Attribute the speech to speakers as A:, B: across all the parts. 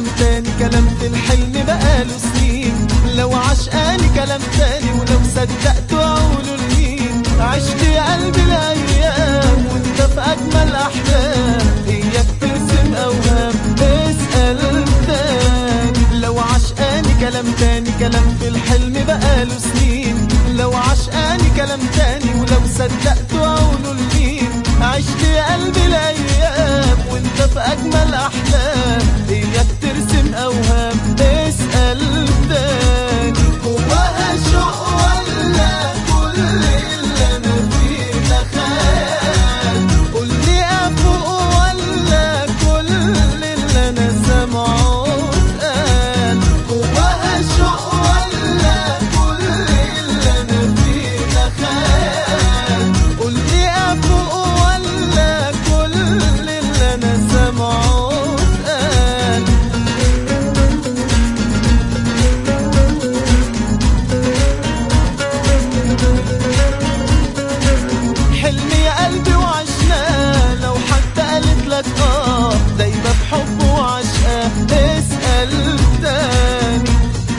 A: تاني كلام في الحلم بقاله سنين لو عشقاني كلام تاني ولو صدقت اقوله لمين عشت يا قلبي الايام وانت في اجمل احلام اياك ترسم اوهام اسال تاني لو عشقاني كلام تاني كلام في الحلم بقاله سنين لو عشقاني كلام تاني ولو صدقت اقوله لمين عشت يا قلبي الايام وانت في اجمل احلام اياك ترسم اوهام اسال تاني هو شوق ولا كل اللي انا فيه ده خيال قول لي افوق ولا كل اللي انا سامعه اتقال هو شوق ولا كل اللي انا فيه ده خيال قول لي افوق ولا كل اللي انا سامعه اتقال حلم يا قلبي وعشناه لو حتى قالت لك اه دايما بحب وعشقاه اسأل تاني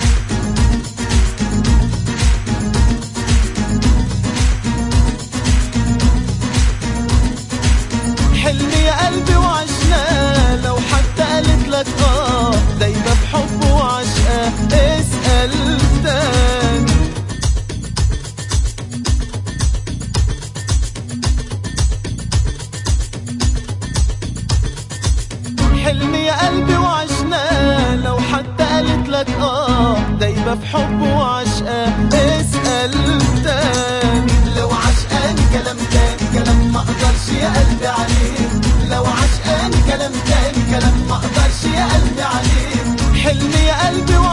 A: حلم يا قلبي وعشناه لو حتى قالت لك اه دايما بحب وعشقاه اسأل تاني حلم يا قلبي وعشناه لو حتى قالت لك اه دايما في حب وعشقاه اسأل تاني لو عشقاني كلام تاني كلام ما اقدرش يا قلبي عليه لو عشقاني كلام تاني كلام ما اقدرش يا قلبي عليه حلم يا قلبي